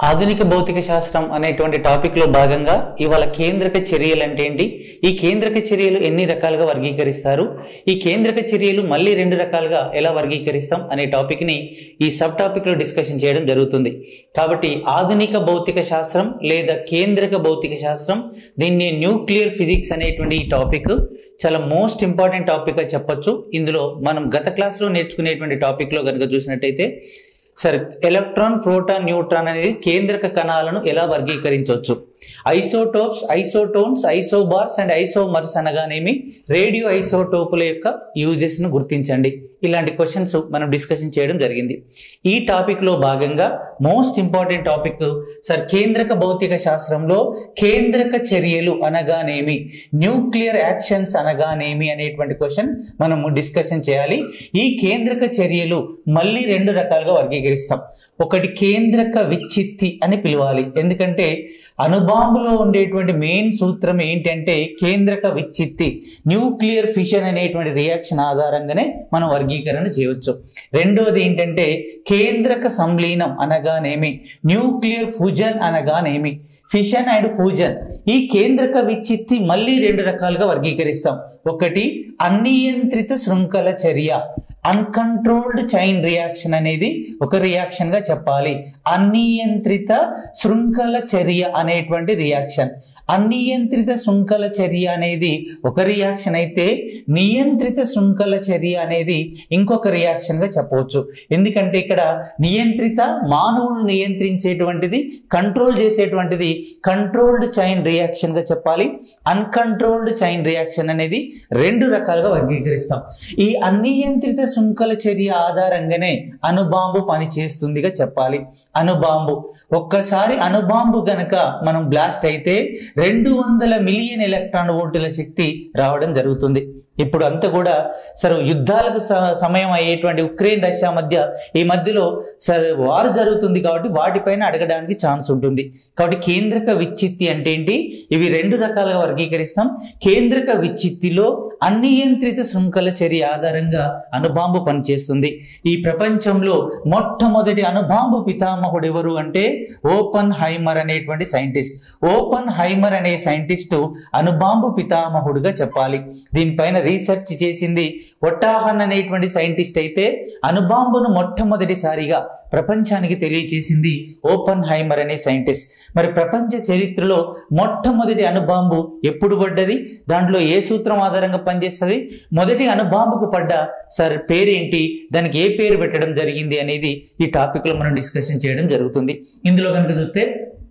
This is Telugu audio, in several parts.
ఆధునిక భౌతిక శాస్త్రం అనేటువంటి టాపిక్ లో భాగంగా ఇవాళ కేంద్రక చర్యలు అంటే ఏంటి ఈ కేంద్రక చర్యలు ఎన్ని రకాలుగా వర్గీకరిస్తారు ఈ కేంద్రక చర్యలు మళ్ళీ రెండు రకాలుగా ఎలా వర్గీకరిస్తాం అనే టాపిక్ ని ఈ సబ్ టాపిక్ లో డిస్కషన్ చేయడం జరుగుతుంది కాబట్టి ఆధునిక భౌతిక శాస్త్రం లేదా కేంద్రక భౌతిక శాస్త్రం దీన్ని న్యూక్లియర్ ఫిజిక్స్ అనేటువంటి ఈ టాపిక్ చాలా మోస్ట్ ఇంపార్టెంట్ టాపిక్ గా చెప్పొచ్చు ఇందులో మనం గత క్లాస్లో నేర్చుకునేటువంటి టాపిక్ లో కనుక చూసినట్టయితే సరే ఎలక్ట్రాన్ ప్రోటాన్ న్యూట్రాన్ అనేది కేంద్రక కణాలను ఎలా వర్గీకరించవచ్చు isotopes isotones isobars and isomers అనగానేమి రేడియో ఐసోటోపుల యొక్క యూజెస్ ను గుర్తించండి ఇలాంటి క్వశ్చన్స్ మనం డిస్కషన్ చేయడం జరిగింది ఈ టాపిక్ లో భాగంగా మోస్ట్ ఇంపార్టెంట్ టాపిక్ సార్ కేంద్రక భౌతిక శాస్త్రంలో కేంద్రక చర్యలు అనగానేమి న్యూక్లియర్ యాక్షన్స్ అనగానేమి అనేటువంటి క్వశ్చన్ మనము డిస్కషన్ చేయాలి ఈ కేంద్రక చర్యలు మళ్ళీ రెండు రకాలుగా వర్గీకరిస్తాం ఒకటి కేంద్రక విచ్చిత్తి అని పిలవాలి ఎందుకంటే అణుబాంబులో ఉండేటువంటి మెయిన్ సూత్రం ఏంటంటే కేంద్రక విచ్చిత్తి న్యూక్లియర్ ఫిషన్ అనేటువంటి రియాక్షన్ ఆధారంగానే మనం వర్గీకరణ చేయవచ్చు రెండవది ఏంటంటే కేంద్రక సంలీనం అనగానేమి న్యూక్లియర్ ఫ్యూజన్ అనగానేమి ఫిషన్ అండ్ ఫ్యూజన్ ఈ కేంద్రక విచ్చిత్తి మళ్ళీ రెండు రకాలుగా వర్గీకరిస్తాం ఒకటి అనియంత్రిత శృంఖల చర్య అన్కంట్రోల్డ్ చైన్ రియాక్షన్ అనేది ఒక రియాక్షన్ గా చెప్పాలి అనియంత్రిత శృంఖల చర్య అనేటువంటి రియాక్షన్ అనియంత్రిత శృంఖల చర్య అనేది ఒక రియాక్షన్ అయితే నియంత్రిత శృంఖల చర్య అనేది ఇంకొక రియాక్షన్ గా చెప్పవచ్చు ఎందుకంటే ఇక్కడ నియంత్రిత మానవులు నియంత్రించేటువంటిది కంట్రోల్ చేసేటువంటిది కంట్రోల్డ్ చైన్ రియాక్షన్ గా చెప్పాలి అన్కంట్రోల్డ్ చైన్ రియాక్షన్ అనేది రెండు రకాలుగా వర్గీకరిస్తాం ఈ అనియంత్రిత శృంఖల చర్య ఆధారంగానే అణుబాంబు పని చేస్తుందిగా చెప్పాలి అణుబాంబు ఒక్కసారి అణుబాంబు గనక మనం బ్లాస్ట్ అయితే రెండు వందల మిలియన్ ఎలక్ట్రాన్ వోల్టుల శక్తి రావడం జరుగుతుంది ఇప్పుడు అంతా కూడా సరే యుద్ధాలకు సమయం అయ్యేటువంటి ఉక్రెయిన్ రష్యా మధ్య ఈ మధ్యలో సరే వారు జరుగుతుంది కాబట్టి వాటిపైన అడగడానికి ఛాన్స్ ఉంటుంది కాబట్టి కేంద్రక విచ్చిత్తి అంటే ఏంటి ఇవి రెండు రకాలుగా వర్గీకరిస్తాం కేంద్రక విచ్చిత్తిలో అనియంత్రిత శృంఖల చర్య ఆధారంగా అణుబాంబు పనిచేస్తుంది ఈ ప్రపంచంలో మొట్టమొదటి అణుబాంబు పితామహుడు ఎవరు అంటే ఓపెన్ హైమర్ అనేటువంటి సైంటిస్ట్ ఓపెన్ హైమర్ అనే సైంటిస్టు అణుబాంబు పితామహుడుగా చెప్పాలి దీనిపైన రీసెర్చ్ చేసింది ఒట్టాహన్ అనేటువంటి సైంటిస్ట్ అయితే అణుబాంబును మొట్టమొదటిసారిగా ప్రపంచానికి తెలియచేసింది ఓపెన్ హైమర్ అనే సైంటిస్ట్ మరి ప్రపంచ చరిత్రలో మొట్టమొదటి అణుబాంబు ఎప్పుడు పడ్డది దాంట్లో ఏ సూత్రం ఆధారంగా పనిచేస్తుంది మొదటి అణుబాంబుకు పడ్డ సార్ పేరేంటి దానికి ఏ పేరు పెట్టడం జరిగింది అనేది ఈ టాపిక్లో మనం డిస్కషన్ చేయడం జరుగుతుంది ఇందులో కనుక చూస్తే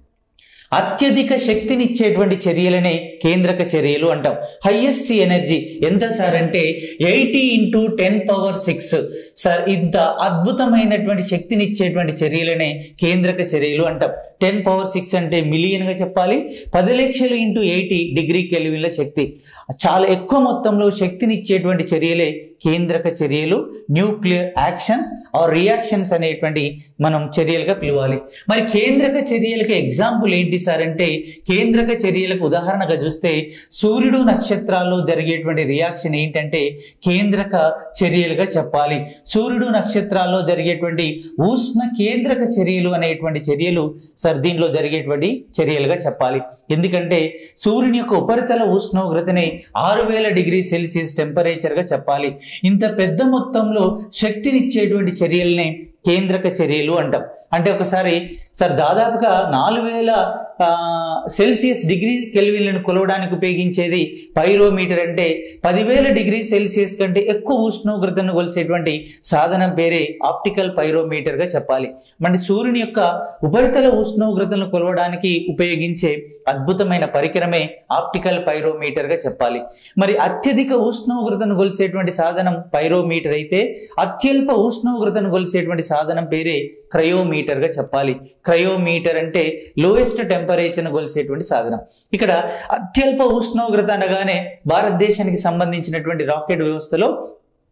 అత్యధిక శక్తిని ఇచ్చేటువంటి చర్యలనే కేంద్రక చర్యలు అంటాం హైయెస్ట్ ఎనర్జీ ఎంత సార్ అంటే eighty into ten power six sir ఇంత అద్భుతమైనటువంటి శక్తిని ఇచ్చేటువంటి చర్యలనే కేంద్రక చర్యలు అంటాం టెన్ పవర్ సిక్స్ అంటే మిలియన్గా చెప్పాలి పది లక్షలు ఇంటూ ఎయిటీ డిగ్రీ కెలివిన్ల శక్తి చాలా ఎక్కువ మొత్తంలో శక్తిని ఇచ్చేటువంటి చర్యలే కేంద్రక చర్యలు న్యూక్లియర్ యాక్షన్స్ ఆర్ రియాక్షన్స్ అనేటువంటి మనం చర్యలుగా పిలవాలి మరి కేంద్రక చర్యలకు ఎగ్జాంపుల్ ఏంటి సార్ అంటే కేంద్రక చర్యలకు ఉదాహరణగా చూస్తే సూర్యుడు నక్షత్రాల్లో జరిగేటువంటి రియాక్షన్ ఏంటంటే కేంద్రక చర్యలుగా చెప్పాలి సూర్యుడు నక్షత్రాల్లో జరిగేటువంటి ఉష్ణ కేంద్రక చర్యలు అనేటువంటి చర్యలు సార్ దీనిలో జరిగేటువంటి చర్యలుగా చెప్పాలి ఎందుకంటే సూర్యుని యొక్క ఉపరితల ఉష్ణోగ్రతని ఆరు వేల డిగ్రీ సెల్సియస్ టెంపరేచర్గా చెప్పాలి ఇంత పెద్ద మొత్తంలో శక్తినిచ్చేటువంటి చర్యల్ని కేంద్రక చర్యలు అంటాం అంటే ఒకసారి సార్ దాదాపుగా నాలుగు వేల సెల్సియస్ డిగ్రీ కెల్విన్లను కొలవడానికి ఉపయోగించేది పైరోమీటర్ అంటే పదివేల డిగ్రీ సెల్సియస్ కంటే ఎక్కువ ఉష్ణోగ్రతను కొలిసేటువంటి సాధనం పేరే ఆప్టికల్ పైరోమీటర్గా చెప్పాలి మన సూర్యుని యొక్క ఉపరితల ఉష్ణోగ్రతను కొలవడానికి ఉపయోగించే అద్భుతమైన పరికరమే ఆప్టికల్ పైరోమీటర్గా చెప్పాలి మరి అత్యధిక ఉష్ణోగ్రతను కొలిసేటువంటి సాధనం పైరోమీటర్ అయితే అత్యల్ప ఉష్ణోగ్రతను కొలిసేటువంటి సాధనం పేరే క్రయోమీటర్గా చెప్పాలి క్రయోమీటర్ అంటే లోయెస్ట్ టెంపరేచర్ను కొలిసేటువంటి సాధనం ఇక్కడ అత్యల్ప ఉష్ణోగ్రత అనగానే భారతదేశానికి సంబంధించినటువంటి రాకెట్ వ్యవస్థలో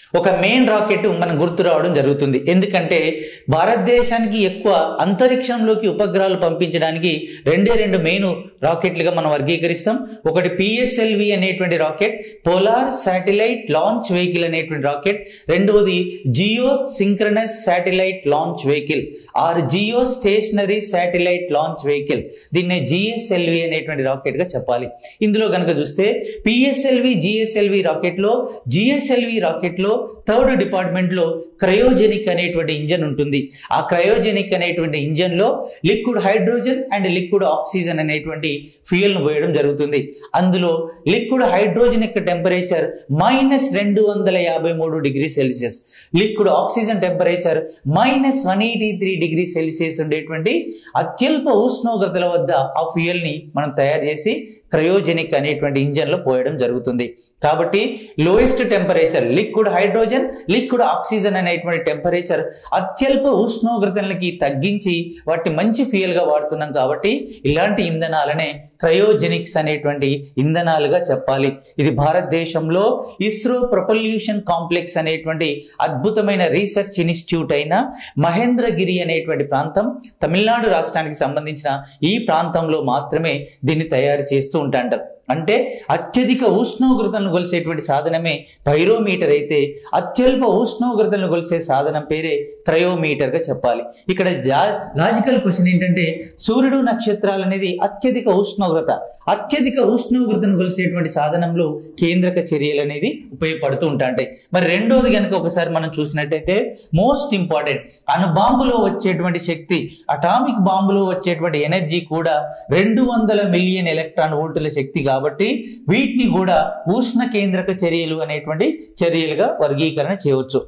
ఒక మెయిన్ రాకెట్ మనం గుర్తు రావడం జరుగుతుంది ఎందుకంటే భారతదేశానికి ఎక్కువ అంతరిక్షంలోకి ఉపగ్రహాలు పంపించడానికి రెండే రెండు మెయిన్ రాకెట్లుగా మనం వర్గీకరిస్తాం ఒకటి పిఎస్ఎల్వి అనేటువంటి rocket polar satellite launch vehicle అనేటువంటి రాకెట్ రెండవది geosynchronous satellite launch vehicle or geostationary satellite launch vehicle దీన్నే జిఎస్ఎల్వి అనేటువంటి రాకెట్ గా చెప్పాలి ఇందులో కనుక చూస్తే పిఎస్ఎల్వి జిఎస్ఎల్వి రాకెట్ లో జిఎస్ఎల్వి రాకెట్ లో థర్డ్ డిపార్ట్మెంట్ లో క్రయోజెనిక్ అనేటువంటి ఇంజన్ ఉంటుంది ఆ క్రయోజెనిక్ అనేటువంటి ఇంజన్ లో liquid hydrogen and liquid oxygen అనేటువంటి ఫ్యూయల్ ను పోయడం జరుగుతుంది అందులో లిక్విడ్ హైడ్రోజన్ యొక్క టెంపరేచర్ మైనస్ రెండు వందల యాభై మూడు degree Celsius liquid oxygen temperature minus one eighty three degree Celsius ఉండేటువంటి అత్యల్ప ఉష్ణోగ్రతల వద్ద ఆ ఫ్యూయల్ ని మనం తయారు చేసి క్రయోజెనిక్ అనేటువంటి ఇంజన్ లో పోయడం జరుగుతుంది కాబట్టి lowest temperature liquid hydrogen liquid oxygen అనేటువంటి టెంపరేచర్ అత్యల్ప ఉష్ణోగ్రతలకి తగ్గించి వాటిని మంచి ఫ్యూయల్ గా వాడుతున్నాం కాబట్టి ఇలాంటి ఇంధనాలనే క్రయోజెనిక్స్ అనేటువంటి ఇంధనాలుగా చెప్పాలి ఇది భారతదేశంలో ఇస్రో ప్రొపల్యూషన్ కాంప్లెక్స్ అనేటువంటి అద్భుతమైన రీసెర్చ్ ఇన్స్టిట్యూట్ అయిన మహేంద్రగిరి అనేటువంటి ప్రాంతం తమిళనాడు రాష్ట్రానికి సంబంధించిన ఈ ప్రాంతంలో మాత్రమే దీన్ని తయారు చేస్తూ ఉంటాంటారు అంటే అత్యధిక ఉష్ణోగ్రతలను కొలిసేటువంటి సాధనమే పైరోమీటర్ అయితే అత్యల్ప ఉష్ణోగ్రతలను కొలిసే సాధనం పేరే క్రయోమీటర్ గా చెప్పాలి ఇక్కడ లాజికల్ క్వశ్చన్ ఏంటంటే సూర్యుడు నక్షత్రాలు అనేది అత్యధిక ఉష్ణోగ్రత అత్యధిక ఉష్ణోగ్రతను కొలిసేటువంటి సాధనంలో కేంద్రక చర్యలు అనేది ఉపయోగపడుతూ ఉంటాయి మరి రెండోది కనుక ఒకసారి మనం చూసినట్టయితే మోస్ట్ ఇంపార్టెంట్ అణుబాంబులో వచ్చేటువంటి శక్తి అటామిక్ బాంబులో వచ్చేటువంటి ఎనర్జీ కూడా రెండు వందల మిలియన్ ఎలక్ట్రాన్ వోల్టుల శక్తి కాబట్టి వీటిని కూడా ఉష్ణ కేంద్రక చర్యలు అనేటువంటి చర్యలుగా వర్గీకరణ చేయవచ్చు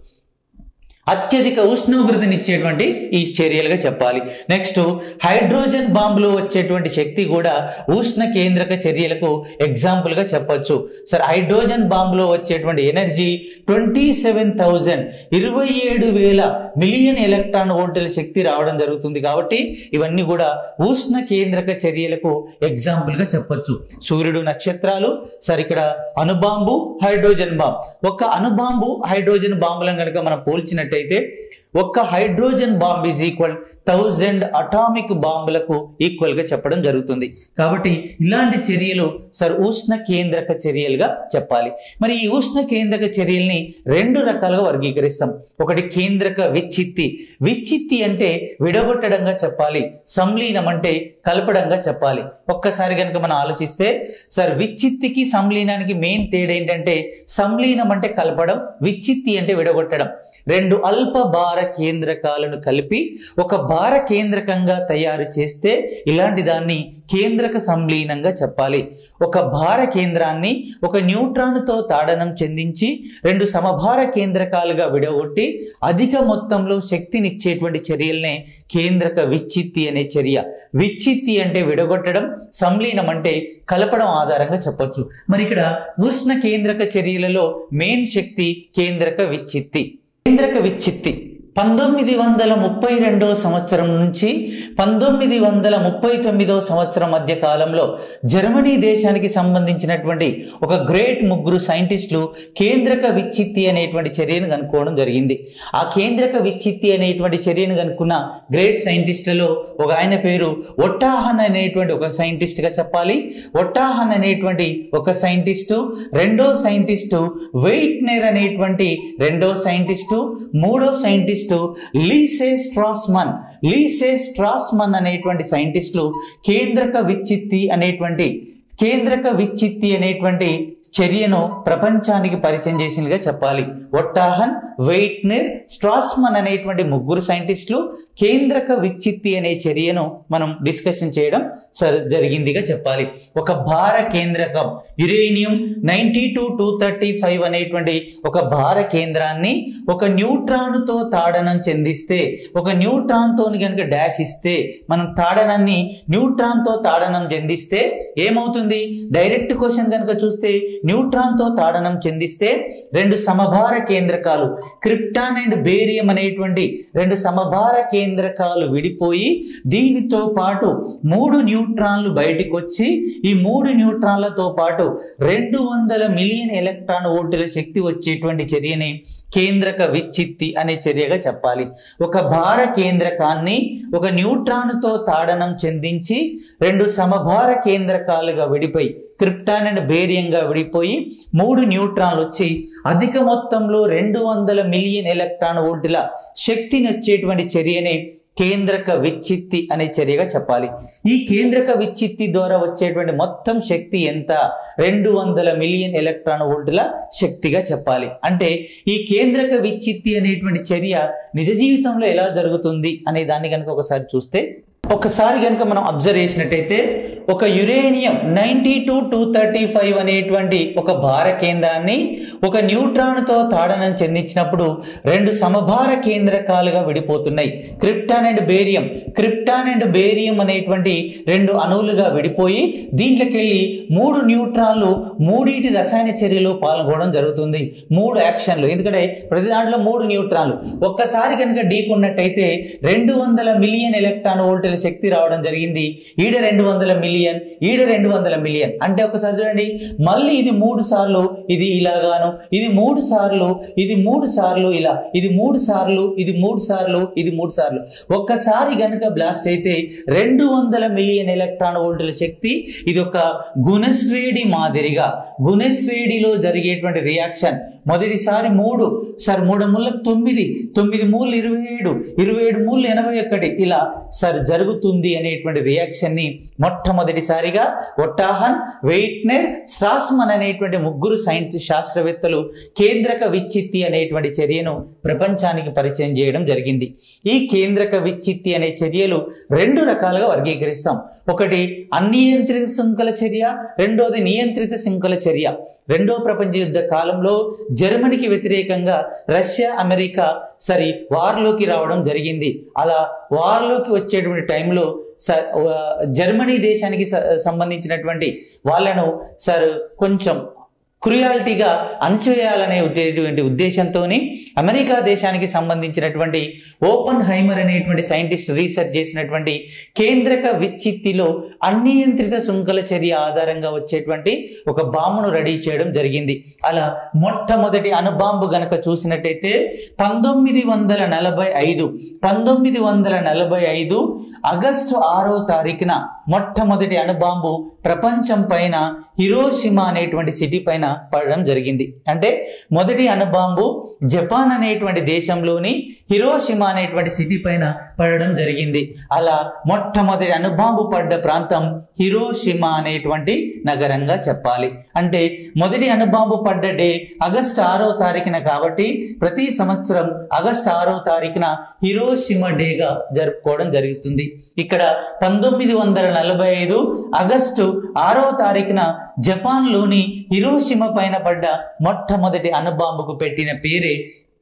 అత్యధిక ఉష్ణోగ్రతనిచ్చేటువంటి ఈ చర్యలుగా చెప్పాలి నెక్స్ట్ హైడ్రోజన్ బాంబులో వచ్చేటువంటి శక్తి కూడా ఉష్ణ కేంద్రక చర్యలకు ఎగ్జాంపుల్ గా చెప్పొచ్చు సార్ హైడ్రోజన్ బాంబులో వచ్చేటువంటి ఎనర్జీ ట్వంటీ సెవెన్ థౌజండ్ ఇరవై ఏడు వేల మిలియన్ ఎలక్ట్రాన్ వోల్టుల శక్తి రావడం జరుగుతుంది కాబట్టి ఇవన్నీ కూడా ఉష్ణ కేంద్రక చర్యలకు ఎగ్జాంపుల్ గా చెప్పొచ్చు సూర్యుడు నక్షత్రాలు సార్ ఇక్కడ అణుబాంబు హైడ్రోజన్ బాంబ్ ఒక అణుబాంబు హైడ్రోజన్ బాంబులను కనుక మనం పోల్చినట్టయితే ఒక్క hydrogen bomb is equal thousand atomic బాంబులకు ఈక్వల్ గా చెప్పడం జరుగుతుంది కాబట్టి ఇలాంటి చర్యలు సార్ ఉష్ణ కేంద్రక చర్యలుగా చెప్పాలి మరి ఈ ఉష్ణ కేంద్రక చర్యల్ని రెండు రకాలుగా వర్గీకరిస్తాం ఒకటి కేంద్రక విచ్చిత్తి విచ్చిత్తి అంటే విడగొట్టడంగా చెప్పాలి సంలీనం అంటే కలపడంగా చెప్పాలి ఒక్కసారి కనుక మనం ఆలోచిస్తే సార్ విచ్చిత్తికి సంలీనానికి మెయిన్ తేడా ఏంటంటే సంలీనం అంటే కలపడం విచ్చిత్తి అంటే విడగొట్టడం రెండు అల్ప భార కేంద్రకాలను కలిపి ఒక భార కేంద్రకంగా తయారు చేస్తే ఇలాంటి దాన్ని కేంద్రక సంలీనంగా చెప్పాలి ఒక భార కేంద్రాన్ని ఒక న్యూట్రాన్తో తాడనం చెందించి రెండు సమభార కేంద్రకాలుగా విడగొట్టి అధిక మొత్తంలో శక్తినిచ్చేటువంటి చర్యలనే కేంద్రక విచ్చిత్తి అనే చర్య విచ్చిత్తి అంటే విడగొట్టడం సంలీనం అంటే కలపడం ఆధారంగా చెప్పొచ్చు మరి ఇక్కడ ఉష్ణ కేంద్రక చర్యలలో మెయిన్ శక్తి కేంద్రక విచ్చిత్తి కేంద్రక విచ్చిత్తి పంతొమ్మిది వందల ముప్పై రెండో సంవత్సరం నుంచి పంతొమ్మిది వందల ముప్పై తొమ్మిదో సంవత్సరం మధ్య కాలంలో జర్మనీ దేశానికి సంబంధించినటువంటి ఒక గ్రేట్ ముగ్గురు సైంటిస్టులు కేంద్రక విచ్చిత్తి అనేటువంటి చర్యను కనుక్కోవడం జరిగింది ఆ కేంద్రక విచ్చిత్తి అనేటువంటి చర్యను కనుక్కున్న గ్రేట్ సైంటిస్టులలో ఒక ఆయన పేరు ఒట్టాహన్ అనేటువంటి ఒక సైంటిస్ట్గా చెప్పాలి ఒట్టాహన్ అనేటువంటి ఒక సైంటిస్టు రెండో సైంటిస్టు వెయిట్నెర్ అనేటువంటి రెండో సైంటిస్టు మూడో సైంటిస్టు లీసే స్ట్రాస్మన్ లీసే స్ట్రాస్మన్ అనేటువంటి సైంటిస్టులు కేంద్రక విచ్చిత్తి అనేటువంటి కేంద్రక విచ్చిత్తి అనేటువంటి చర్యను ప్రపంచానికి పరిచయం చేసిందిగా చెప్పాలి ఒట్టాహన్ వెయిట్నర్ స్ట్రాస్మన్ అనేటువంటి ముగ్గురు సైంటిస్టులు కేంద్రక విచ్చిత్తి అనే చర్యను మనం డిస్కషన్ చేయడం స- జరిగిందిగా చెప్పాలి ఒక భార కేంద్రకం uranium ninety two two thirty five అనేటువంటి ఒక భార కేంద్రాన్ని ఒక న్యూట్రాన్తో తాడనం చెందిస్తే ఒక న్యూట్రాన్తో కనుక డాష్ ఇస్తే మనం తాడనాన్ని న్యూట్రాన్తో తాడనం చెందిస్తే ఏమవుతుంది డైరెక్ట్ క్వశ్చన్ కనుక చూస్తే న్యూట్రాన్ తో తాడనం చెందిస్తే రెండు సమభార కేంద్రకాలు క్రిప్టాన్ అండ్ బేరియం అనేటువంటి రెండు సమభార కేంద్రకాలు విడిపోయి దీనితో పాటు మూడు న్యూట్రాన్లు బయటికి వచ్చి ఈ మూడు న్యూట్రాన్లతో పాటు రెండు వందల మిలియన్ ఎలక్ట్రాన్ వోల్టుల శక్తి వచ్చేటువంటి చర్యని కేంద్రక విచ్చిత్తి అనే చర్యగా చెప్పాలి ఒక భార కేంద్రకాన్ని ఒక న్యూట్రాన్తో తాడనం చెందించి రెండు సమభార కేంద్రకాలుగా విడిపోయి క్రిప్టాన్ అండ్ బేరియంగా విడిపోయి మూడు న్యూట్రాన్లు వచ్చి అధిక మొత్తంలో రెండు వందల మిలియన్ ఎలక్ట్రాన్ వోల్టుల శక్తిని వచ్చేటువంటి చర్యని కేంద్రక విచ్చిత్తి అనే చర్యగా చెప్పాలి ఈ కేంద్రక విచ్చిత్తి ద్వారా వచ్చేటువంటి మొత్తం శక్తి ఎంత రెండు వందల మిలియన్ ఎలక్ట్రాన్ వోల్టుల శక్తిగా చెప్పాలి అంటే ఈ కేంద్రక విచ్చిత్తి అనేటువంటి చర్య నిజ జీవితంలో ఎలా జరుగుతుంది అనే దాన్ని కనుక ఒకసారి చూస్తే ఒకసారి కనుక మనం అబ్జర్వ్ చేసినట్టయితే ఒక uranium ninety two two thirty five అనేటువంటి ఒక భార కేంద్రాన్ని ఒక న్యూట్రాన్తో తాడనం చెందించినప్పుడు రెండు సమభార కేంద్రకాలుగా విడిపోతున్నాయి krypton and barium krypton and barium అనేటువంటి రెండు అణువులుగా విడిపోయి దీంట్లోకి వెళ్ళి మూడు న్యూట్రాన్లు మూడింటి రసాయన చర్యలో పాల్గొనడం జరుగుతుంది మూడు యాక్షన్లు ఎందుకంటే ప్రతి దాంట్లో మూడు న్యూట్రాన్లు ఒక్కసారి కనుక ఢీకున్నట్టయితే రెండు వందల మిలియన్ ఎలక్ట్రాన్ వోల్టుల శక్తి రావడం జరిగింది ఈడ రెండు వందల మిలియన్ ఈడ రెండు వందల మిలియన్ అంటే ఒకసారి చూడండి మళ్ళీ ఇది మూడు సార్లు ఇది ఇలాగాను ఇది మూడు సార్లు ఇది మూడు సార్లు ఇలా ఇది మూడు సార్లు ఇది మూడు సార్లు ఇది మూడు సార్లు ఒక్కసారి గనుక బ్లాస్ట్ అయితే రెండు వందల మిలియన్ ఎలక్ట్రాన్ వోల్టుల శక్తి ఇది ఒక గుణశ్రేణి మాదిరిగా గుణశ్రేణిలో జరిగేటువంటి రియాక్షన్ మొదటిసారి మూడు సార్ మూడు ముళ్ళ తొమ్మిది తొమ్మిది మూలు ఇరవై ఏడు ఇరవై ఏడు మూలు ఎనభై ఒకటి ఇలా సార్ జరుగుతుంది అనేటువంటి రియాక్షన్ ని మొట్టమొదటిసారిగా ఒట్టాహన్ వెయిట్నర్ స్ట్రాస్మన్ అనేటువంటి ముగ్గురు సైంటిస్ట్ శాస్త్రవేత్తలు కేంద్రక విచ్చిత్తి అనేటువంటి చర్యను ప్రపంచానికి పరిచయం చేయడం జరిగింది ఈ కేంద్రక విచ్చిత్తి అనే చర్యలు రెండు రకాలుగా వర్గీకరిస్తాం ఒకటి అనియంత్రిత శృంఖల చర్య రెండోది నియంత్రిత శృంఖల చర్య రెండో ప్రపంచ యుద్ధ కాలంలో జర్మనీకి వ్యతిరేకంగా రష్యా అమెరికా సరి వార్లోకి రావడం జరిగింది అలా వార్లోకి వచ్చేటువంటి టైంలో స- ఆ, జర్మనీ దేశానికి స- సంబంధించినటువంటి వాళ్ళను సార్ కొంచెం క్రుయాలిటీగా అణచివేయాలనే ఉండేటువంటి ఉద్దేశంతో అమెరికా దేశానికి సంబంధించినటువంటి ఓపెన్ హైమర్ అనేటువంటి సైంటిస్ట్ రీసెర్చ్ చేసినటువంటి కేంద్రక విచ్చిత్తిలో అనియంత్రిత శృంఖల చర్య ఆధారంగా వచ్చేటువంటి ఒక బాంబును రెడీ చేయడం జరిగింది అలా మొట్టమొదటి అణుబాంబు గనక చూసినట్టయితే పంతొమ్మిది వందల నలభై ఐదు పంతొమ్మిది వందల నలభై ఐదు ఆగస్టు ఆరో తారీఖున మొట్టమొదటి అణుబాంబు ప్రపంచం పైన హిరోషిమా అనేటువంటి సిటీ పైన పడడం జరిగింది అంటే మొదటి అణుబాంబు జపాన్ అనేటువంటి దేశంలోని హిరోషిమా అనేటువంటి సిటీ పైన పడడం జరిగింది అలా మొట్టమొదటి అణుబాంబు పడ్డ ప్రాంతం హిరోషిమా అనేటువంటి నగరంగా చెప్పాలి అంటే మొదటి అణుబాంబు పడ్డ డే ఆగస్టు ఆరో తారీఖున కాబట్టి ప్రతి సంవత్సరం ఆగస్టు ఆరో తారీఖున హిరోషిమా డేగా జరుపుకోవడం జరుగుతుంది ఇక్కడ పంతొమ్మిది వందల నలభై ఐదు ఆగస్టు ఆరో తారీఖున జపాన్లోని హిరోషిమా పైన పడ్డ మొట్టమొదటి అణుబాంబుకు పెట్టిన పేరే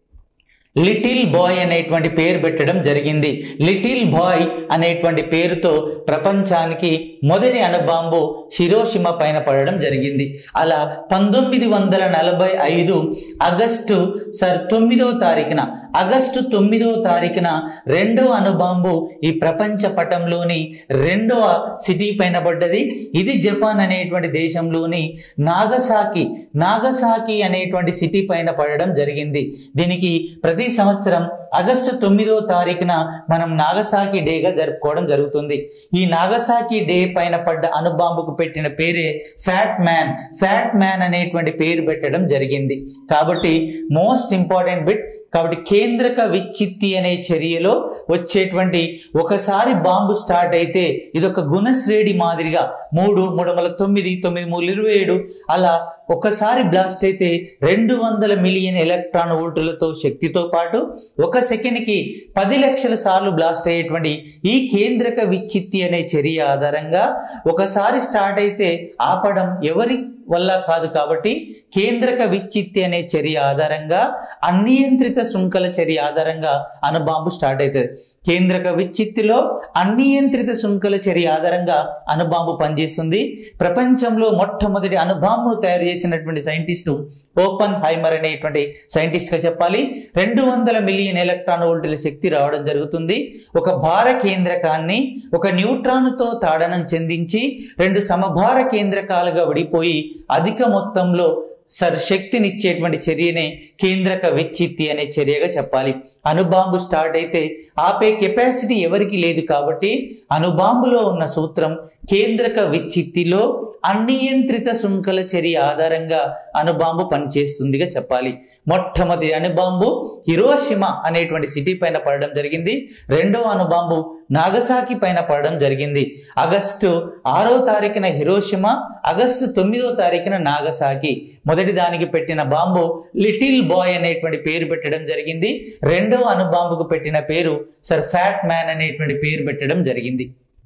లిటిల్ బాయ్ అనేటువంటి పేరు పెట్టడం జరిగింది లిటిల్ బాయ్ అనేటువంటి పేరుతో ప్రపంచానికి మొదటి అణుబాంబు హిరోషిమా పైన పడడం జరిగింది అలా పంతొమ్మిది వందల నలభై ఐదు ఆగస్టు సర్ తొమ్మిదవ తారీఖున ఆగస్టు తొమ్మిదవ తారీఖున రెండవ అణుబాంబు ఈ ప్రపంచ పటంలోని రెండవ సిటీ పైన పడ్డది ఇది జపాన్ అనేటువంటి దేశంలోని నాగసాకి నాగసాకి అనేటువంటి సిటీ పైన పడడం జరిగింది దీనికి ప్రతి సంవత్సరం ఆగస్టు తొమ్మిదవ తారీఖున మనం నాగసాకి డేగా జరుపుకోవడం జరుగుతుంది ఈ నాగసాకి డే పైన పడ్డ అణుబాంబుకు పెట్టిన పేరే ఫ్యాట్ మ్యాన్ ఫ్యాట్ మ్యాన్ అనేటువంటి పేరు పెట్టడం జరిగింది కాబట్టి మోస్ట్ ఇంపార్టెంట్ బిట్ కాబట్టి కేంద్రక విచ్చిత్తి అనే చర్యలో వచ్చేటువంటి ఒకసారి బాంబు స్టార్ట్ అయితే ఇది ఒక గుణశ్రేణి మాదిరిగా మూడు మూడు వందల తొమ్మిది తొమ్మిది మూడు ఇరవై ఏడు అలా ఒకసారి బ్లాస్ట్ అయితే రెండు వందల మిలియన్ ఎలక్ట్రాన్ వోల్టులతో శక్తితో పాటు ఒక సెకండ్కి పది లక్షల సార్లు బ్లాస్ట్ అయ్యేటువంటి ఈ కేంద్రక విచ్చిత్తి అనే చర్య ఆధారంగా ఒకసారి స్టార్ట్ అయితే ఆపడం ఎవరి వల్ల కాదు కాబట్టి కేంద్రక విచ్చిత్తి అనే చర్య ఆధారంగా అనియంత్రిత శృంఖల చర్య ఆధారంగా అణుబాంబు స్టార్ట్ అవుతుంది కేంద్రక విచ్చిత్తిలో అనియంత్రిత సుంకల చర్య ఆధారంగా అణుబాంబు పనిచేస్తుంది ప్రపంచంలో మొట్టమొదటి అణుబాంబును తయారు చేసినటువంటి సైంటిస్టు ఓపెన్ హైమర్ అనేటువంటి సైంటిస్ట్ గా చెప్పాలి రెండు వందల మిలియన్ ఎలక్ట్రాన్ వోల్టుల శక్తి రావడం జరుగుతుంది ఒక భార కేంద్రకాన్ని ఒక న్యూట్రాన్తో తాడనం చెందించి రెండు సమభార కేంద్రకాలుగా విడిపోయి అధిక మొత్తంలో సర్ శక్తినిచ్చేటువంటి చర్యనే కేంద్రక విచ్చిత్తి అనే చర్యగా చెప్పాలి అణుబాంబు స్టార్ట్ అయితే ఆపే కెపాసిటీ ఎవరికి లేదు కాబట్టి అణుబాంబులో ఉన్న సూత్రం కేంద్రక విచ్చిత్తిలో అనియంత్రిత సుంకల చర్య ఆధారంగా అణుబాంబు పనిచేస్తుందిగా చెప్పాలి మొట్టమొదటి అణుబాంబు హిరోషిమా అనేటువంటి సిటీ పైన పడడం జరిగింది రెండవ అణుబాంబు నాగసాకి పైన పడడం జరిగింది ఆగస్టు ఆరో తారీఖున హిరోషిమా ఆగస్టు తొమ్మిదో తారీఖున నాగసాకి మొదటి దానికి పెట్టిన బాంబు లిటిల్ బాయ్ అనేటువంటి పేరు పెట్టడం జరిగింది రెండవ అణుబాంబుకు పెట్టిన పేరు సర్ ఫ్యాట్ మ్యాన్ అనేటువంటి పేరు పెట్టడం జరిగింది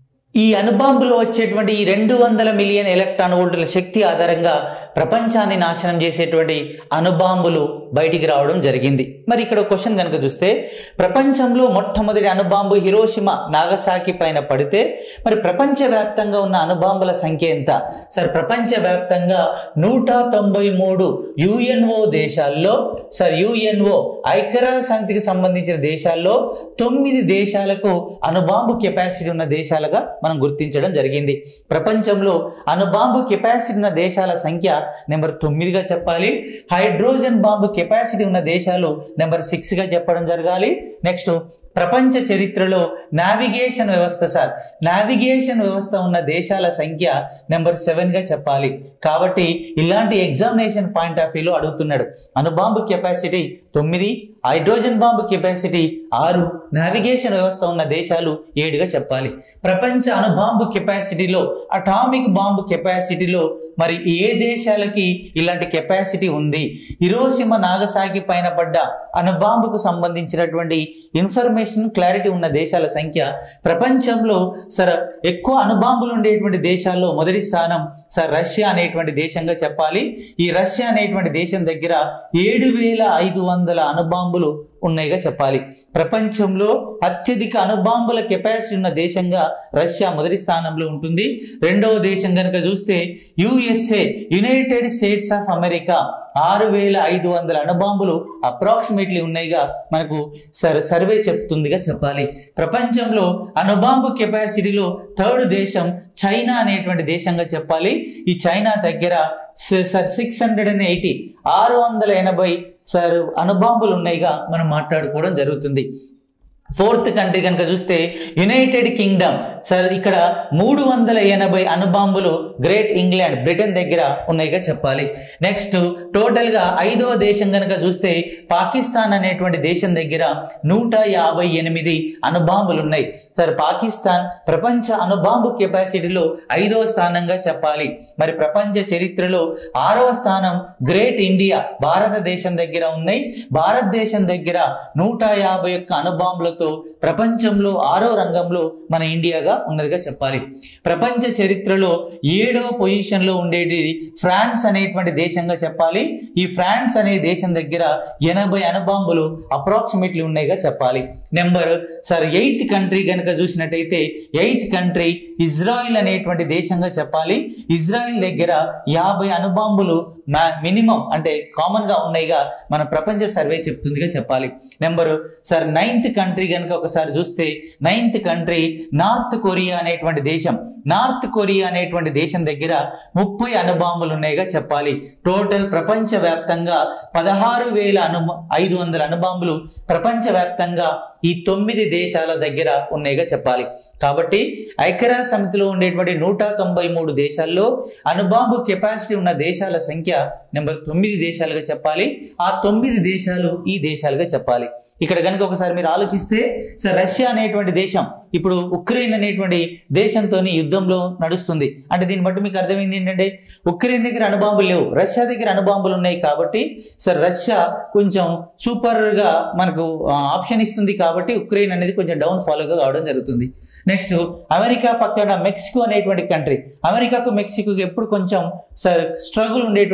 ఈ అణుబాంబులో వచ్చేటువంటి ఈ రెండు వందల మిలియన్ ఎలక్ట్రాన్ వోల్టుల శక్తి ఆధారంగా ప్రపంచాన్ని నాశనం చేసేటువంటి అణుబాంబులు బయటికి రావడం జరిగింది మరి ఇక్కడ క్వశ్చన్ కనుక చూస్తే ప్రపంచంలో మొట్టమొదటి అణుబాంబు హిరోషిమా నాగసాకి పైన పడితే మరి ప్రపంచవ్యాప్తంగా ఉన్న అణుబాంబుల సంఖ్య ఎంత సార్ ప్రపంచవ్యాప్తంగా నూట తొంభై మూడు యుఎన్ఓ దేశాల్లో సార్ యుఎన్ఓ ఐక్యరాజ్య సమితికి సంబంధించిన దేశాల్లో తొమ్మిది దేశాలకు అణుబాంబు కెపాసిటీ ఉన్న దేశాలుగా మనం గుర్తించడం జరిగింది ప్రపంచంలో అణుబాంబు కెపాసిటీ ఉన్న దేశాల సంఖ్య నెంబర్ తొమ్మిదిగా చెప్పాలి హైడ్రోజన్ బాంబు కెపాసిటీ ఉన్న దేశాలు నెంబర్ సిక్స్ గా చెప్పడం జరగాలి నెక్స్ట్ ప్రపంచ చరిత్రలో నావిగేషన్ వ్యవస్థ సార్ నావిగేషన్ వ్యవస్థ ఉన్న దేశాల సంఖ్య నెంబర్ సెవెన్ గా చెప్పాలి కాబట్టి ఇలాంటి ఎగ్జామినేషన్ పాయింట్ ఆఫ్ వ్యూలో అడుగుతున్నాడు అణుబాంబు కెపాసిటీ తొమ్మిది హైడ్రోజన్ బాంబు కెపాసిటీ ఆరు నావిగేషన్ వ్యవస్థ ఉన్న దేశాలు ఏడుగా చెప్పాలి ప్రపంచ అణుబాంబు కెపాసిటీలో అటామిక్ బాంబు కెపాసిటీలో మరి ఏ దేశాలకి ఇలాంటి కెపాసిటీ ఉంది హిరోషిమ నాగసాకి పైన పడ్డ అణుబాంబుకు సంబంధించినటువంటి ఇన్ఫర్మేషన్ క్లారిటీ ఉన్న దేశాల సంఖ్య ప్రపంచంలో సర్ ఎక్కువ అణుబాంబులు ఉండేటువంటి దేశాల్లో మొదటి స్థానం సార్ రష్యా అనేటువంటి దేశంగా చెప్పాలి ఈ రష్యా అనేటువంటి దేశం దగ్గర ఏడు వేల ఐదు వందల అణుబాంబులు ఉన్నాయిగా చెప్పాలి ప్రపంచంలో అత్యధిక అణుబాంబుల కెపాసిటీ ఉన్న దేశంగా రష్యా మొదటి స్థానంలో ఉంటుంది రెండవ దేశం కనుక చూస్తే USA united states of America ఆరు వేల ఐదు వందల అణుబాంబులు అప్రాక్సిమేట్లీ ఉన్నాయిగా మనకు సర్ సర్వే చెప్తుందిగా చెప్పాలి ప్రపంచంలో అణుబాంబు కెపాసిటీలో థర్డ్ దేశం చైనా అనేటువంటి దేశంగా చెప్పాలి ఈ చైనా దగ్గర sir six hundred and eighty ఆరు వందల ఎనభై సార్ అణుబాంబులు ఉన్నాయిగా మనం మాట్లాడుకోవడం జరుగుతుంది ఫోర్త్ కంట్రీ కనుక చూస్తే యునైటెడ్ కింగ్డమ్ సార్ ఇక్కడ మూడు వందల ఎనభై అణుబాంబులు గ్రేట్ ఇంగ్లాండ్ బ్రిటన్ దగ్గర ఉన్నాయిగా చెప్పాలి నెక్స్ట్ టోటల్గా ఐదవ దేశం కనుక చూస్తే పాకిస్తాన్ అనేటువంటి దేశం దగ్గర నూట యాభై ఎనిమిది అణుబాంబులు ఉన్నాయి సార్ పాకిస్తాన్ ప్రపంచ అణుబాంబు కెపాసిటీలో ఐదవ స్థానంగా చెప్పాలి మరి ప్రపంచ చరిత్రలో ఆరవ స్థానం గ్రేట్ ఇండియా భారతదేశం దగ్గర ఉన్నాయి భారతదేశం దగ్గర నూట యాభై ఒక్క అణుబాంబులతో ప్రపంచంలో ఆరో రంగంలో మన ఇండియాగా ఉన్నదిగా చెప్పాలి ప్రపంచ చరిత్రలో ఏడవ పొజిషన్ లో ఉండేది ఫ్రాన్స్ అనేటువంటి దేశంగా చెప్పాలి ఈ ఫ్రాన్స్ అనే దేశం దగ్గర ఎనభై అణుబాంబులు అప్రాక్సిమేట్లీ ఉన్నాయిగా చెప్పాలి నెంబర్ సార్ ఎయిత్ కంట్రీ కనుక చూసినట్టయితే ఎయిత్ కంట్రీ ఇజ్రాయిల్ అనేటువంటి దేశంగా చెప్పాలి ఇజ్రాయిల్ దగ్గర యాభై అణుబాంబులు మినిమం అంటే కామన్ గా ఉన్నాయిగా మన ప్రపంచ సర్వే చెప్తుందిగా చెప్పాలి నెంబర్ సార్ నైన్త్ కంట్రీ కనుక ఒకసారి చూస్తే నైన్త్ కంట్రీ నార్త్ కొరియా అనేటువంటి దేశం నార్త్ కొరియా అనేటువంటి దేశం దగ్గర ముప్పై అణుబాంబులు ఉన్నాయిగా చెప్పాలి టోటల్ ప్రపంచ వ్యాప్తంగా పదహారు వేల అణు ఐదు వందల అణుబాంబులు ప్రపంచ వ్యాప్తంగా ఈ తొమ్మిది దేశాల దగ్గర ఉన్నాయిగా చెప్పాలి కాబట్టి ఐక్యరాజ్య సమితిలో ఉండేటువంటి నూట తొంభై మూడు దేశాల్లో అణుబాంబు కెపాసిటీ ఉన్న దేశాల సంఖ్య నెంబర్ తొమ్మిది దేశాలుగా చెప్పాలి ఆ తొమ్మిది దేశాలు ఈ దేశాలుగా చెప్పాలి ఇక్కడ కనుక ఒకసారి మీరు ఆలోచిస్తే సార్ రష్యా అనేటువంటి దేశం ఇప్పుడు ఉక్రెయిన్ అనేటువంటి దేశంతో యుద్ధంలో నడుస్తుంది అంటే దీన్ని బట్టి మీకు అర్థమైంది ఏంటంటే ఉక్రెయిన్ దగ్గర అణుబాంబులు లేవు రష్యా దగ్గర అణుబాంబులు ఉన్నాయి కాబట్టి సార్ రష్యా కొంచెం సూపర్ గా మనకు ఆప్షన్ ఇస్తుంది కాబట్టి ఉక్రెయిన్ అనేది కొంచెం డౌన్ ఫాలోగా కావడం జరుగుతుంది నెక్స్ట్ అమెరికా పక్కన మెక్సికో అనేటువంటి కంట్రీ అమెరికాకు మెక్సికోకి ఎప్పుడు కొంచెం సార్ స్ట్రగుల్ ఉండేటువంటి ఛాన్స్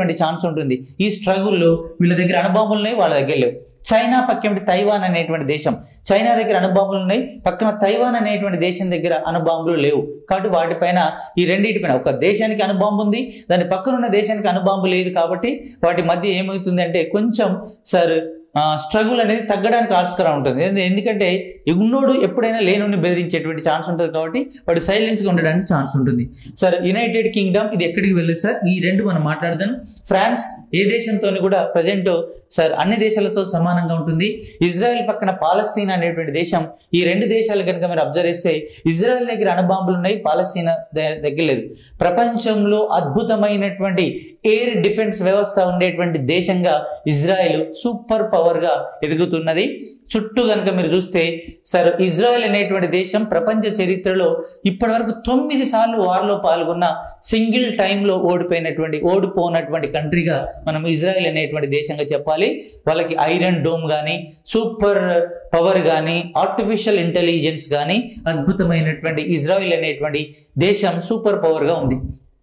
ఉంటుంది ఈ స్ట్రగుల్లో వీళ్ళ దగ్గర అణుబాంబులు ఉన్నాయి వాళ్ళ దగ్గర లేవు చైనా పక్కన తైవాన్ అనేటువంటి దేశం చైనా దగ్గర అణుబాంబులు ఉన్నాయి పక్కన తైవాన్ అనేటువంటి దేశం దగ్గర అణుబాంబులు లేవు కాబట్టి వాటిపైన ఈ రెండింటిపైన ఒక దేశానికి అణుబాంబు ఉంది దాని పక్కన ఉన్న దేశానికి అణుబాంబు లేదు కాబట్టి వాటి మధ్య ఏమవుతుంది అంటే కొంచెం సార్ స్ట్రగుల్ అనేది తగ్గడానికి ఆస్కారం ఉంటుంది ఎందు- ఎందుకంటే ఉన్నోడు ఎప్పుడైనా లేనుని బెదిరించేటువంటి ఛాన్స్ ఉంటుంది కాబట్టి వాడు సైలెన్స్గా ఉండడానికి ఛాన్స్ ఉంటుంది సార్ యునైటెడ్ కింగ్డమ్ ఇది ఎక్కడికి వెళ్ళదు సార్ ఈ రెండు మనం మాట్లాడదాం ఫ్రాన్స్ ఏ దేశంతో కూడా ప్రజెంట్ సార్ అన్ని దేశాలతో సమానంగా ఉంటుంది ఇజ్రాయెల్ పక్కన పాలస్తీనా అనేటువంటి దేశం ఈ రెండు దేశాలు కనుక మీరు అబ్జర్వ్ చేస్తే ఇజ్రాయెల్ దగ్గర అణుబాంబులు ఉన్నాయి పాలస్తీనా ద- దగ్గర లేదు ప్రపంచంలో అద్భుతమైనటువంటి ఎయిర్ డిఫెన్స్ వ్యవస్థ ఉండేటువంటి దేశంగా ఇజ్రాయెల్ సూపర్ పవర్ గా ఎదుగుతున్నది చుట్టూ కనుక మీరు చూస్తే సార్ ఇజ్రాయెల్ అనేటువంటి దేశం ప్రపంచ చరిత్రలో ఇప్పటి వరకు తొమ్మిది సార్లు వార్లో పాల్గొన్న సింగిల్ టైంలో ఓడిపోయినటువంటి ఓడిపోనటువంటి కంట్రీగా మనం ఇజ్రాయెల్ అనేటువంటి దేశంగా చెప్పాలి వాళ్ళకి ఐరన్ డోమ్ కానీ సూపర్ పవర్ కానీ ఆర్టిఫిషియల్ ఇంటెలిజెన్స్ కానీ అద్భుతమైనటువంటి ఇజ్రాయెల్ అనేటువంటి దేశం సూపర్ పవర్గా ఉంది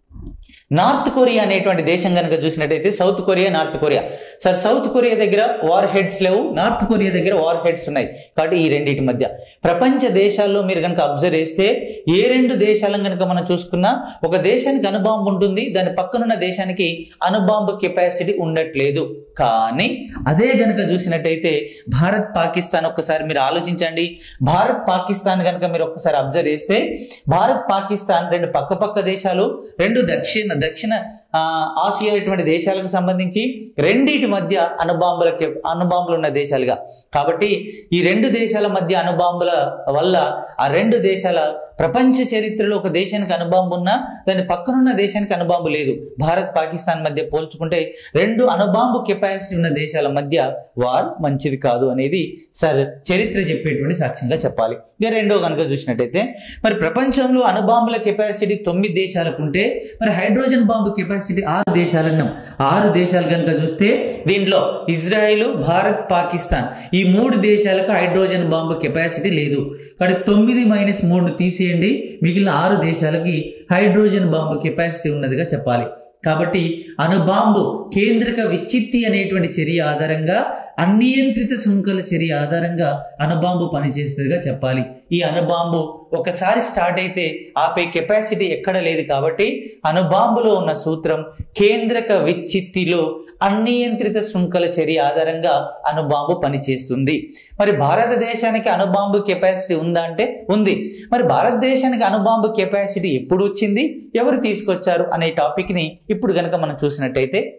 నార్త్ కొరియా అనేటువంటి దేశం కనుక చూసినట్టయితే south Korea north Korea sir south Korea దగ్గర వార్ హెడ్స్ లేవు నార్త్ కొరియా దగ్గర వార్ హెడ్స్ ఉన్నాయి కాబట్టి ఈ రెండింటి మధ్య ప్రపంచ దేశాల్లో మీరు కనుక అబ్జర్వ్ చేస్తే ఏ రెండు దేశాలను కనుక మనం చూసుకున్నా ఒక దేశానికి అణుబాంబు ఉంటుంది దాని పక్కనున్న దేశానికి అణుబాంబు కెపాసిటీ ఉండట్లేదు కానీ అదే గనుక చూసినట్టయితే భారత్ పాకిస్తాన్ ఒక్కసారి మీరు ఆలోచించండి భారత్ పాకిస్తాన్ కనుక మీరు ఒక్కసారి అబ్జర్వ్ చేస్తే భారత్ పాకిస్తాన్ రెండు పక్క పక్క దేశాలు రెండు దక్షిణ దక్షిణ ఆ, ఆసియా ఇటువంటి దేశాలకు సంబంధించి రెండిటి మధ్య అణుబాంబుల కె- అణుబాంబులు ఉన్న దేశాలుగా కాబట్టి ఈ రెండు దేశాల మధ్య అణుబాంబుల వల్ల ఆ రెండు దేశాల ప్రపంచ చరిత్రలో ఒక దేశానికి అణుబాంబు ఉన్నా దాని పక్కనున్న దేశానికి అణుబాంబు లేదు భారత్ పాకిస్తాన్ మధ్య పోల్చుకుంటే రెండు అణుబాంబు కెపాసిటీ ఉన్న దేశాల మధ్య వార్ మంచిది కాదు అనేది సార్ చరిత్ర చెప్పేటువంటి సాక్ష్యంగా చెప్పాలి ఇక రెండో కనుక చూసినట్టయితే మరి ప్రపంచంలో అణుబాంబుల కెపాసిటీ తొమ్మిది దేశాలకు ఉంటే మరి హైడ్రోజన్ బాంబు కెపాసిటీ ఆరు దేశాలన్నాం ఆరు దేశాలు కనుక చూస్తే దీంట్లో ఇజ్రాయిల్ భారత్ పాకిస్తాన్ ఈ మూడు దేశాలకు హైడ్రోజన్ బాంబు కెపాసిటీ లేదు కాబట్టి తొమ్మిది మైనస్ మూడు తీసేయండి మిగిలిన ఆరు దేశాలకి హైడ్రోజన్ బాంబు కెపాసిటీ ఉన్నదిగా చెప్పాలి కాబట్టి అణుబాంబు కేంద్రక విచ్చిత్తి అనేటువంటి చర్య ఆధారంగా అనియంత్రిత సుంకల చర్య ఆధారంగా అణుబాంబు పనిచేస్తుందిగా చెప్పాలి ఈ అణుబాంబు ఒకసారి స్టార్ట్ అయితే ఆపే కెపాసిటీ ఎక్కడ లేదు కాబట్టి అణుబాంబులో ఉన్న సూత్రం కేంద్రక విచ్చిత్తిలో అనియంత్రిత శృంఖల చర్య ఆధారంగా అణుబాంబు పనిచేస్తుంది మరి భారతదేశానికి అణుబాంబు కెపాసిటీ ఉందా అంటే ఉంది మరి భారతదేశానికి అణుబాంబు కెపాసిటీ ఎప్పుడు వచ్చింది ఎవరు తీసుకొచ్చారు అనే టాపిక్ ని ఇప్పుడు గనక మనం చూసినట్టయితే